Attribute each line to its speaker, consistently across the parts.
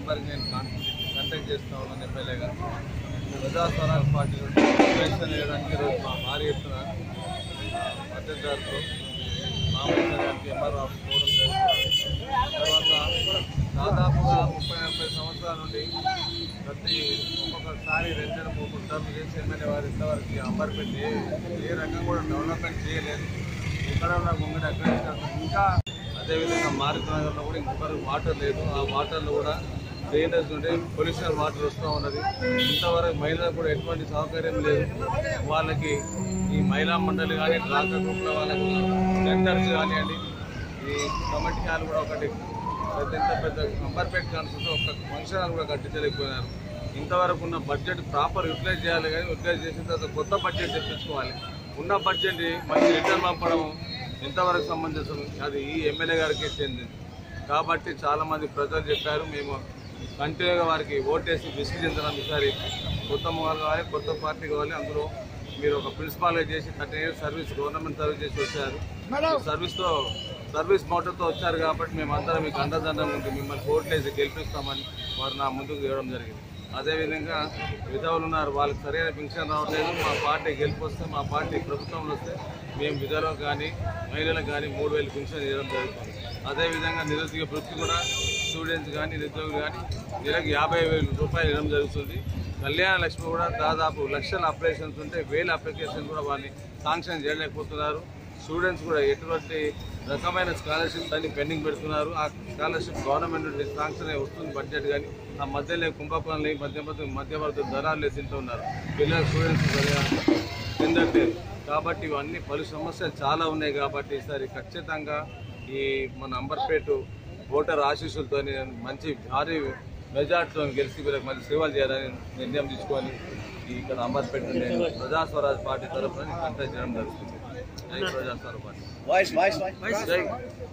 Speaker 1: నెంబర్కి నేను కాంటాక్ట్ చేస్తా ఉన్నాను ఎమ్మెల్యేగా ప్రజా స్వరాజ్ పార్టీ నుండి ప్రవేశం చేయడానికి ఈరోజు మా భారీ ఎత్తున మద్దతుదారుతో మామూలు గారికి ఎంఆర్ ఆఫీస్ పోవడం జరుగుతుంది తర్వాత దాదాపుగా ముప్పై నలభై సంవత్సరాల నుండి ప్రతి ఒక్కొక్కసారి రెండు నెలలు మూడు టర్మ్ చేసి ఎమ్మెల్యే వారు ఇంతవరకు అంబర్పేట ఏ ఏ రకంగా కూడా డెవలప్మెంట్ చేయలేదు ఎక్కడ ఉన్న ముంగడి అక్కడ ఇంకా అదేవిధంగా మారుతున్నగర్లో కూడా ఇంకొకరు వాటర్ లేదు ఆ వాటర్లో కూడా డ్రైనేజ్ నుండి పొల్యూషన్ వాటర్ వస్తూ ఉన్నది ఇంతవరకు మహిళలకు కూడా ఎటువంటి సౌకర్యం లేదు వాళ్ళకి ఈ మహిళా మండలి కానీ డ్రాకా గ్రూప్ల వాళ్ళకి టెండర్స్ కానివ్వండి ఈ కమిటీ హాల్ కూడా ఒకటి పెద్ద ఇంత పెద్ద అంబర్పేట కాన్సెప్ట్ ఒక ఫంక్షన్ హాల్ కూడా కట్టించలేకపోయినారు ఇంతవరకు ఉన్న బడ్జెట్ ప్రాపర్ యూటిలైజ్ చేయాలి కానీ యూటిలైజ్ చేసిన తర్వాత కొత్త బడ్జెట్ తెప్పించుకోవాలి ఉన్న బడ్జెట్ మంచి రిటర్న్ పంపడం ఎంతవరకు సంబంధించిన అది ఈ ఎమ్మెల్యే గారికి చెందింది కాబట్టి చాలామంది ప్రజలు చెప్పారు మేము కంటిన్యూగా వారికి ఓటేసి విసిగించడం ఈసారి కొత్త మొహాలు కావాలి కొత్త పార్టీ కావాలి అందులో మీరు ఒక ప్రిన్సిపాల్గా చేసి thirty years service government service చేసి వచ్చారు ఈ సర్వీస్తో సర్వీస్ మోటర్తో వచ్చారు కాబట్టి మేమందరం మీకు అండదండం ఉండి మిమ్మల్ని ఓట్లేసి గెలిపిస్తామని వారు నా ముందుకు ఇవ్వడం జరిగింది అదేవిధంగా విధవులు ఉన్నారు వాళ్ళకి సరైన పెన్షన్ రావట్లేదు మా పార్టీ గెలిపి వస్తే మా పార్టీ ప్రభుత్వంలో వస్తే మేము విధవులకు కానీ మహిళలకు కానీ మూడు వేలు పెన్షన్ ఇవ్వడం జరుగుతుంది అదేవిధంగా నిరుద్యోగ వృత్తి కూడా స్టూడెంట్స్ కానీ నిరుద్యోగులు కానీ నెలకు యాభై వేల రూపాయలు ఇవ్వడం జరుగుతుంది కళ్యాణ లక్ష్మి కూడా దాదాపు లక్షల అప్లికేషన్స్ ఉంటే వేల అప్లికేషన్ కూడా వాళ్ళని శాంక్షన్ చేయలేకపోతున్నారు స్టూడెంట్స్ కూడా ఎటువంటి రకమైన స్కాలర్షిప్స్ అన్ని పెండింగ్ పెడుతున్నారు ఆ స్కాలర్షిప్ గవర్నమెంట్ నుండి శాంక్షన్ అయి వస్తుంది బడ్జెట్ కానీ ఆ మధ్యలో కుంభకోణాలు మధ్య మధ్య మధ్యవర్తులు దళాలు తింటున్నారు పిల్లల స్టూడెంట్స్ సరిగా చెందట్లేదు కాబట్టి ఇవన్నీ పలు సమస్యలు చాలా ఉన్నాయి కాబట్టి ఈసారి ఖచ్చితంగా ఈ మన అంబర్పేట ఓటర్ ఆశీస్సులతో మంచి భారీ మెజార్టీతో గెలిచి వీళ్ళకి మంచి సేవలు చేయాలని నిర్ణయం తీసుకొని ఈ ఇక్కడ అంబర్పేట నుండి ప్రజా స్వరాజ్ పార్టీ తరఫున కంటెస్ట్ చేయడం జరుగుతుంది జై Praja Swaraj party
Speaker 2: voice voice voice
Speaker 1: జై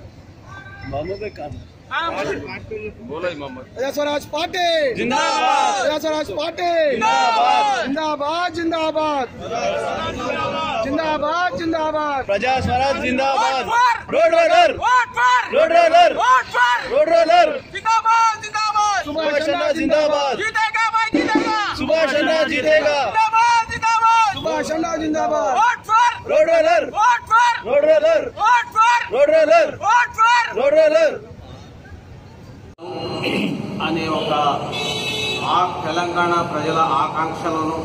Speaker 2: మామూలు पे काम
Speaker 1: బోలో మహమ్మద్
Speaker 3: ప్రజా స్వరాజ్ పార్టీ
Speaker 2: जिंदाबाद
Speaker 3: ప్రజా స్వరాజ్ పార్టీ జిందాబాద్ జిందాబాద్ జిందాబాద్ జిందాబాద్
Speaker 2: प्रजा स्वराज जिंदाबाद road roller road roller road roller Subhash Anna जिंदाबाद सुभाष अन्ना जीतेगा
Speaker 3: సుభాష్ అన్నా జిందాబాద్
Speaker 2: road roller road roller road roller road roller
Speaker 4: అనే ఒక ఆ తెలంగాణ ప్రజల ఆకాంక్షలను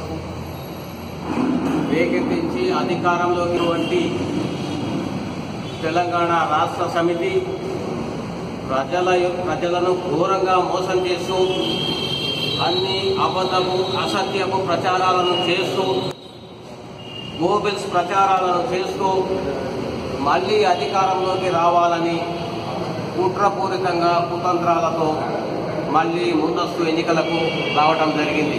Speaker 4: రేకెత్తించి అధికారంలోకి వంటి తెలంగాణ రాష్ట్ర సమితి ప్రజల యొ- ప్రజలను ఘోరంగా మోసం చేస్తూ అన్ని అబద్ధపు అసత్యపు ప్రచారాలను చేస్తూ గోబెల్స్ ప్రచారాలను చేస్తూ మళ్ళీ అధికారంలోకి రావాలని కుట్రపూరితంగా కుతంత్రాలతో మళ్ళీ ముందస్తు ఎన్నికలకు రావడం జరిగింది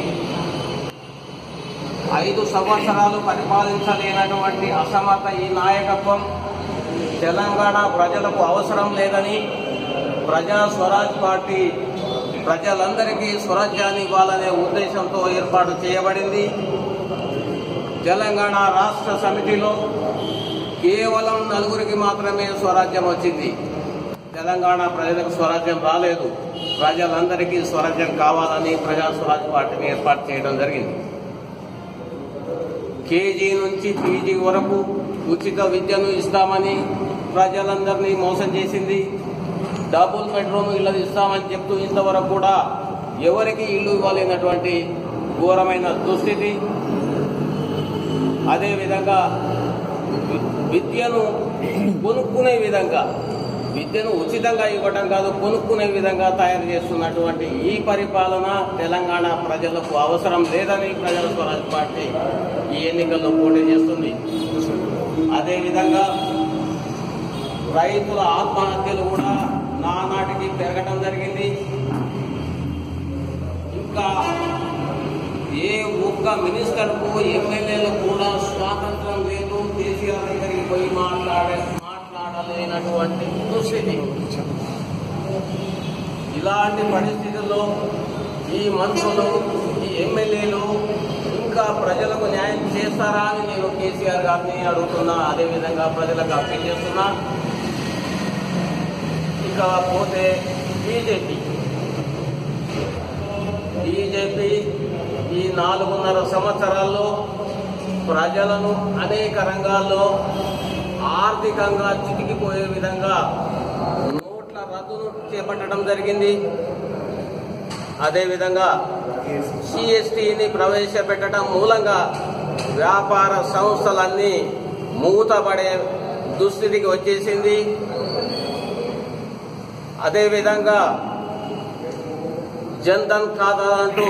Speaker 4: ఐదు సంవత్సరాలు పరిపాలించలేనటువంటి అసమర్థ ఈ నాయకత్వం తెలంగాణ ప్రజలకు అవసరం లేదని ప్రజా స్వరాజ్ పార్టీ ప్రజలందరికీ స్వరాజ్యాన్ని ఇవ్వాలనే ఉద్దేశంతో ఏర్పాటు చేయబడింది తెలంగాణ రాష్ట్ర సమితిలో కేవలం నలుగురికి మాత్రమే స్వరాజ్యం వచ్చింది తెలంగాణ ప్రజలకు స్వరాజ్యం రాలేదు ప్రజలందరికీ స్వరాజ్యం కావాలని ప్రజా స్వరాజ్ పార్టీని ఏర్పాటు చేయడం జరిగింది కేజీ నుంచి పీజీ వరకు ఉచిత విద్యను ఇస్తామని ప్రజలందరినీ మోసం చేసింది డబుల్ బెడ్రూమ్ ఇళ్ళు ఇస్తామని చెప్తూ ఇంతవరకు కూడా ఎవరికి ఇల్లు ఇవ్వలేనటువంటి ఘోరమైన దుస్థితి అదేవిధంగా వి- విద్యను కొనుక్కునే విధంగా విద్యను ఉచితంగా ఇవ్వడం కాదు కొనుక్కునే విధంగా తయారు చేస్తున్నటువంటి ఈ పరిపాలన తెలంగాణ ప్రజలకు అవసరం లేదని ప్రజల స్వరాజ్ పార్టీ ఈ ఎన్నికల్లో పోటీ చేస్తుంది అదేవిధంగా రైతుల ఆత్మహత్యలు కూడా నానాటికి పెరగటం జరిగింది ఇంకా ఏ ఒక్క మినిస్టర్కు ఎమ్మెల్యేలకు కూడా స్వాతంత్రం లేదు కేసీఆర్ దగ్గరికి పోయి మాట్లాడే మాట్లాడలేనటువంటి దుస్థితి ఇలాంటి పరిస్థితుల్లో ఈ మంత్రులు ఈ ఎమ్మెల్యేలు ఇంకా ప్రజలకు న్యాయం చేస్తారా అని నేను కేసీఆర్ గారిని అడుగుతున్నా అదేవిధంగా ప్రజలకు అప్పీల్ చేస్తున్నా ఇక పోతే బీజేపీ ఈ నాలుగున్నర సంవత్సరాల్లో ప్రజలను అనేక రంగాల్లో ఆర్థికంగా చితికిపోయే విధంగా నోట్ల రద్దును చేపట్టడం జరిగింది అదేవిధంగా సిఎస్టిని ప్రవేశపెట్టడం మూలంగా వ్యాపార సంస్థలన్నీ మూతపడే దుస్థితికి వచ్చేసింది అదేవిధంగా జన్ధన్ ఖాతా అంటూ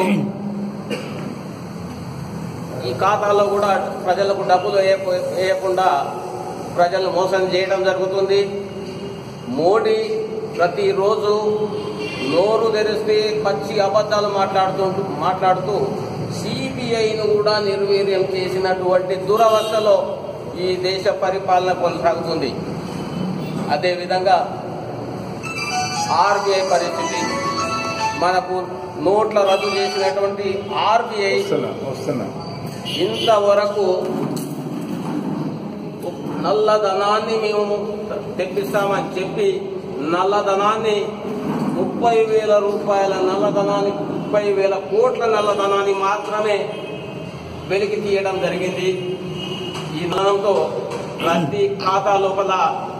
Speaker 4: ఈ ఖాతాలో కూడా ప్రజలకు డబ్బులు వేయకు- వేయకుండా ప్రజలను మోసం చేయడం జరుగుతుంది మోడీ ప్రతిరోజు నోరు తెరిస్తే పచ్చి అబద్ధాలు మాట్లాడుతూ మాట్లాడుతూ సిబిఐను కూడా నిర్వీర్యం చేసినటువంటి దురవస్థలో ఈ దేశ పరిపాలన కొనసాగుతుంది అదేవిధంగా ఆర్బీఐ పరిస్థితి మనకు నోట్ల రద్దు చేసినటువంటి ఆర్బీఐ
Speaker 2: వస్తున్నా వస్తున్నా
Speaker 4: ఇంతవరకు నల్లధనాన్ని మేము తెప్పిస్తామని చెప్పి నల్లధనాన్ని ముప్పై వేల రూపాయల నల్లధనాన్ని ముప్పై వేల కోట్ల నల్లధనాన్ని మాత్రమే వెలికి తీయడం జరిగింది ఈ ధనంతో ప్రతి ఖాతా లోపల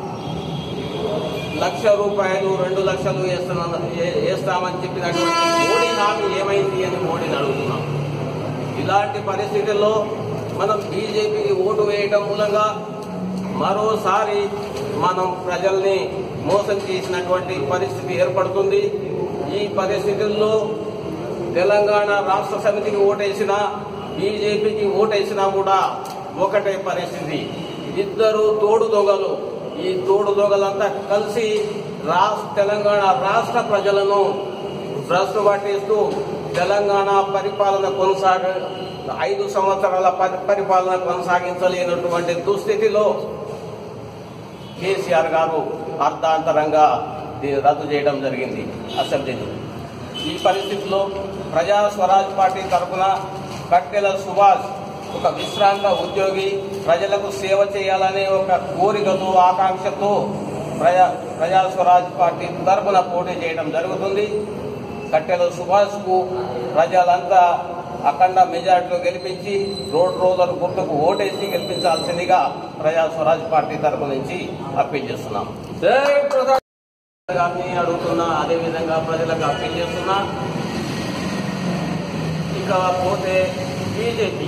Speaker 4: లక్ష రూపాయలు రెండు లక్షలు వేస్తున్నా ఏ- వేస్తామని చెప్పినటువంటి మోడీ హామీ ఏమైంది అని మోడీని అడుగుతున్నాం ఇలాంటి పరిస్థితుల్లో మనం బీజేపీకి ఓటు వేయడం మూలంగా మరోసారి మనం ప్రజల్ని మోసం చేసినటువంటి పరిస్థితి ఏర్పడుతుంది ఈ పరిస్థితుల్లో తెలంగాణ రాష్ట్ర సమితికి ఓటేసినా బీజేపీకి ఓటేసినా కూడా ఒకటే పరిస్థితి ఇద్దరు తోడు దొంగలు ఈ తోడు దొంగలంతా కలిసి రాష్ట్ర తెలంగాణ రాష్ట్ర ప్రజలను భ్రష్టు పట్టిస్తూ తెలంగాణ పరిపాలన కొనసాగ ఐదు సంవత్సరాల పరి- పరిపాలన కొనసాగించలేనటువంటి దుస్థితిలో కేసీఆర్ గారు అర్ధాంతరంగా దీన్ని రద్దు చేయడం జరిగింది అసెంబ్లీని ఈ పరిస్థితిలో ప్రజా స్వరాజ్ పార్టీ తరఫున కట్టెల సుభాష్ ఒక విశ్రాంత ఉద్యోగి ప్రజలకు సేవ చేయాలనే ఒక కోరికతో ఆకాంక్షతో ప్రజా ప్రజా స్వరాజ్ పార్టీ తరఫున పోటీ చేయడం జరుగుతుంది కట్టెల సుభాష్ కు ప్రజలంతా అఖండ మెజార్టీలో గెలిపించి రోడ్ రోలర్ గుర్తుకు ఓటేసి గెలిపించాల్సిందిగా ప్రజా స్వరాజ్ పార్టీ తరపు నుంచి అప్పీల్ చేస్తున్నాం జై ప్రధాని గారిని అడుగుతున్నా అదేవిధంగా ప్రజలకు అప్పీల్ చేస్తున్నా ఇక పోతే బీజేపీ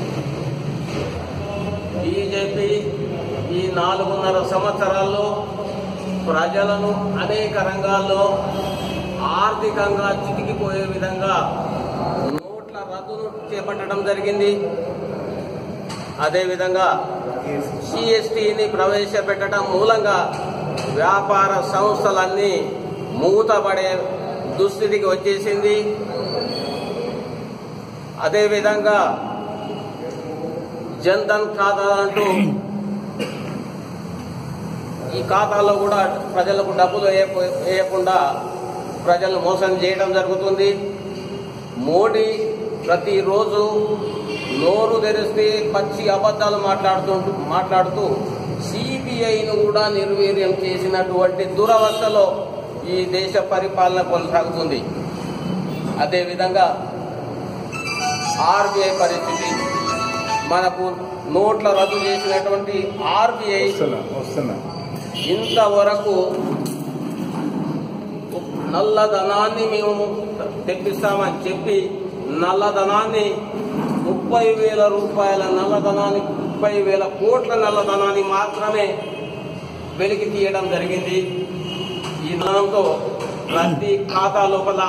Speaker 4: బీజేపీ ఈ నాలుగున్నర సంవత్సరాల్లో ప్రజలను అనేక రంగాల్లో ఆర్థికంగా చితికిపోయే విధంగా నోట్ల రద్దును చేపట్టడం జరిగింది అదేవిధంగా సిఎస్టిని ప్రవేశపెట్టడం మూలంగా వ్యాపార సంస్థలన్నీ మూతపడే దుస్థితికి వచ్చేసింది అదేవిధంగా జన్ధన్ ఖాతా అంటూ ఈ ఖాతాలో కూడా ప్రజలకు డబ్బులు వేయకు- వేయకుండా ప్రజలను మోసం చేయడం జరుగుతుంది మోడీ ప్రతిరోజు నోరు తెరిస్తే పచ్చి అబద్ధాలు మాట్లాడుతూ మాట్లాడుతూ సిబిఐను కూడా నిర్వీర్యం చేసినటువంటి దురవస్థలో ఈ దేశ పరిపాలన కొనసాగుతుంది అదేవిధంగా ఆర్బీఐ పరిస్థితి మనకు నోట్ల రద్దు చేసినటువంటి ఆర్బీఐ
Speaker 2: వస్తున్నా వస్తున్నా
Speaker 4: ఇంతవరకు నల్లధనాన్ని మేము తెప్పిస్తామని చెప్పి నల్లధనాన్ని ముప్పై వేల రూపాయల నల్లధనాన్ని ముప్పై వేల కోట్ల నల్లధనాన్ని మాత్రమే వెలికి తీయడం జరిగింది ఈ ధనంతో ప్రతి ఖాతా లోపల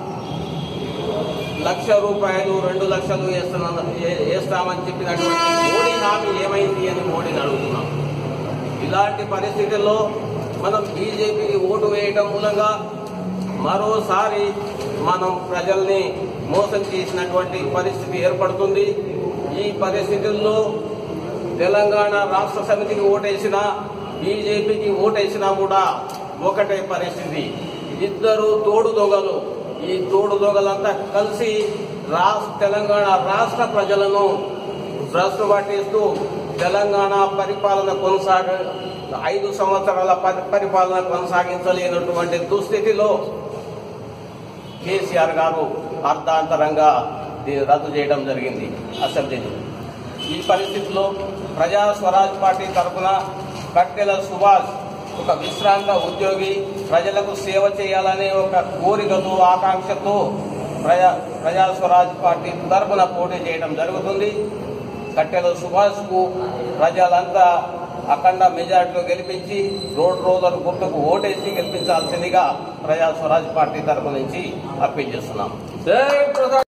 Speaker 4: లక్ష రూపాయలు రెండు లక్షలు వేస్తున్నా ఏ- వేస్తామని చెప్పినటువంటి మోడీ హామీ ఏమైంది అని మోడీని అడుగుతున్నాం ఇలాంటి పరిస్థితుల్లో మనం బీజేపీకి ఓటు వేయడం మూలంగా మరోసారి మనం ప్రజల్ని మోసం చేసినటువంటి పరిస్థితి ఏర్పడుతుంది ఈ పరిస్థితుల్లో తెలంగాణ రాష్ట్ర సమితికి ఓటేసినా బీజేపీకి ఓటేసినా కూడా ఒకటే పరిస్థితి ఇద్దరు తోడు దొంగలు ఈ తోడు దొంగలంతా కలిసి రాష్ట్ర తెలంగాణ రాష్ట్ర ప్రజలను భ్రష్టు పట్టిస్తూ తెలంగాణ పరిపాలన కొనసాగ ఐదు సంవత్సరాల పరి- పరిపాలన కొనసాగించలేనటువంటి దుస్థితిలో కేసీఆర్ గారు అర్ధాంతరంగా దీ- రద్దు చేయడం జరిగింది అసెంబ్లీలో ఈ పరిస్థితిలో ప్రజా స్వరాజ్ పార్టీ తరఫున కట్టెల సుభాష్ ఒక విశ్రాంత ఉద్యోగి ప్రజలకు సేవ చేయాలనే ఒక కోరికతో ఆకాంక్షతో ప్రజా ప్రజా స్వరాజ్ పార్టీ తరఫున పోటీ చేయడం జరుగుతుంది కట్టెల సుభాష్ కు ప్రజలంతా అఖండ మెజార్టీలో గెలిపించి రోడ్ రోలర్ గుర్తుకు ఓటేసి గెలిపించాల్సిందిగా ప్రజా స్వరాజ్ పార్టీ తరఫు నుంచి అప్పీల్ చేస్తున్నాం జై ప్రజా